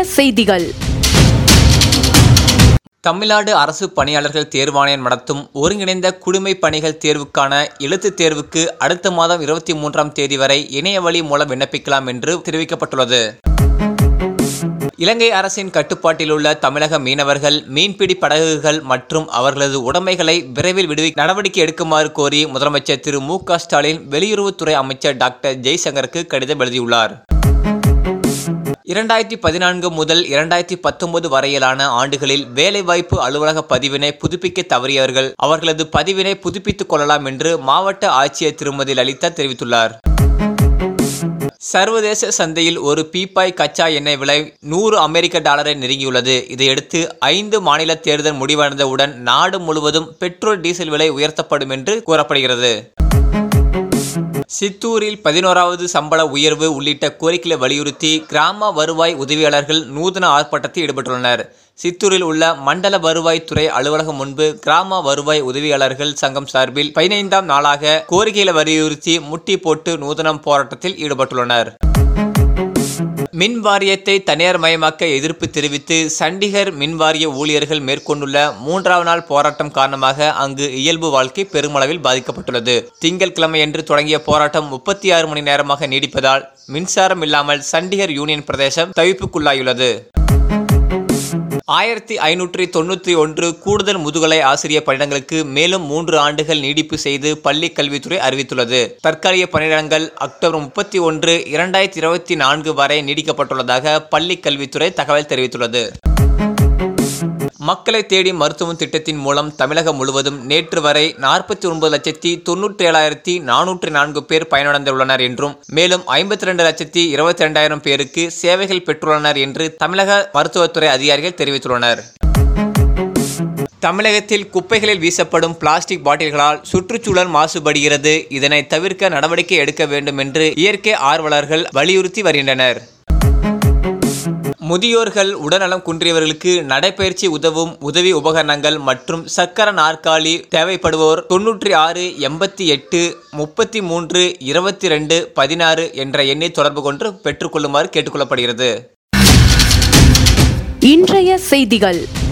செய்திகள் தமிழ்நாடு அரசு பணியாளர்கள் தேர்வாணையம் நடத்தும் ஒருங்கிணைந்த குடிமை பணிகள் தேர்வுக்கான எழுத்துத் தேர்வுக்கு அடுத்த மாதம் இருபத்தி மூன்றாம் தேதி வரை இணைய வழி மூலம் விண்ணப்பிக்கலாம் என்று தெரிவிக்கப்பட்டுள்ளது இலங்கை அரசின் கட்டுப்பாட்டில் உள்ள தமிழக மீனவர்கள் மீன்பிடி படகுகள் மற்றும் அவர்களது உடைமைகளை விரைவில் விடுவி நடவடிக்கை எடுக்குமாறு கோரி முதலமைச்சர் திரு மு க ஸ்டாலின் வெளியுறவுத்துறை அமைச்சர் டாக்டர் ஜெய்சங்கருக்கு கடிதம் எழுதியுள்ளார் இரண்டாயிரத்தி பதினான்கு முதல் இரண்டாயிரத்தி பத்தொன்பது வரையிலான ஆண்டுகளில் வேலைவாய்ப்பு அலுவலக பதிவினை புதுப்பிக்க தவறியவர்கள் அவர்களது பதிவினை புதுப்பித்துக் கொள்ளலாம் என்று மாவட்ட ஆட்சியர் திருமதி லலிதா தெரிவித்துள்ளார் சர்வதேச சந்தையில் ஒரு பீப்பாய் கச்சா எண்ணெய் விலை நூறு அமெரிக்க டாலரை நெருங்கியுள்ளது இதையடுத்து ஐந்து மாநில தேர்தல் முடிவடைந்தவுடன் நாடு முழுவதும் பெட்ரோல் டீசல் விலை உயர்த்தப்படும் என்று கூறப்படுகிறது சித்தூரில் பதினோராவது சம்பள உயர்வு உள்ளிட்ட கோரிக்கைகளை வலியுறுத்தி கிராம வருவாய் உதவியாளர்கள் நூதன ஆர்ப்பாட்டத்தில் ஈடுபட்டுள்ளனர் சித்தூரில் உள்ள மண்டல வருவாய் துறை அலுவலகம் முன்பு கிராம வருவாய் உதவியாளர்கள் சங்கம் சார்பில் பதினைந்தாம் நாளாக கோரிக்கைகளை வலியுறுத்தி முட்டி போட்டு நூதனம் போராட்டத்தில் ஈடுபட்டுள்ளனர் மின் வாரியத்தை தனியார் மயமாக்க எதிர்ப்பு தெரிவித்து சண்டிகர் மின் வாரிய ஊழியர்கள் மேற்கொண்டுள்ள மூன்றாவது நாள் போராட்டம் காரணமாக அங்கு இயல்பு வாழ்க்கை பெருமளவில் பாதிக்கப்பட்டுள்ளது திங்கட்கிழமையன்று தொடங்கிய போராட்டம் முப்பத்தி ஆறு மணி நேரமாக நீடிப்பதால் மின்சாரம் இல்லாமல் சண்டிகர் யூனியன் பிரதேசம் தவிப்புக்குள்ளாயுள்ளது ஆயிரத்தி ஐநூற்றி தொண்ணூற்றி ஒன்று கூடுதல் முதுகலை ஆசிரியர் பணியிடங்களுக்கு மேலும் மூன்று ஆண்டுகள் நீடிப்பு செய்து பள்ளி கல்வித்துறை அறிவித்துள்ளது தற்காலிக பணியிடங்கள் அக்டோபர் முப்பத்தி ஒன்று இரண்டாயிரத்தி இருபத்தி நான்கு வரை நீடிக்கப்பட்டுள்ளதாக பள்ளி கல்வித்துறை தகவல் தெரிவித்துள்ளது மக்களை தேடி மருத்துவம் திட்டத்தின் மூலம் தமிழகம் முழுவதும் நேற்று வரை நாற்பத்தி ஒன்பது லட்சத்தி தொண்ணூற்றி ஏழாயிரத்தி நானூற்றி நான்கு பேர் பயனடைந்துள்ளனர் என்றும் மேலும் ஐம்பத்தி ரெண்டு லட்சத்தி இருபத்தி ரெண்டாயிரம் பேருக்கு சேவைகள் பெற்றுள்ளனர் என்று தமிழக மருத்துவத்துறை அதிகாரிகள் தெரிவித்துள்ளனர் தமிழகத்தில் குப்பைகளில் வீசப்படும் பிளாஸ்டிக் பாட்டில்களால் சுற்றுச்சூழல் மாசுபடுகிறது இதனை தவிர்க்க நடவடிக்கை எடுக்க வேண்டும் என்று இயற்கை ஆர்வலர்கள் வலியுறுத்தி வருகின்றனர் முதியோர்கள் உடல்நலம் குன்றியவர்களுக்கு நடைபயிற்சி உதவும் உதவி உபகரணங்கள் மற்றும் சக்கர நாற்காலி தேவைப்படுவோர் தொன்னூற்றி ஆறு எண்பத்தி எட்டு முப்பத்தி மூன்று இருபத்தி ரெண்டு பதினாறு என்ற எண்ணை தொடர்பு கொண்டு பெற்றுக்கொள்ளுமாறு கேட்டுக்கொள்ளப்படுகிறது இன்றைய செய்திகள்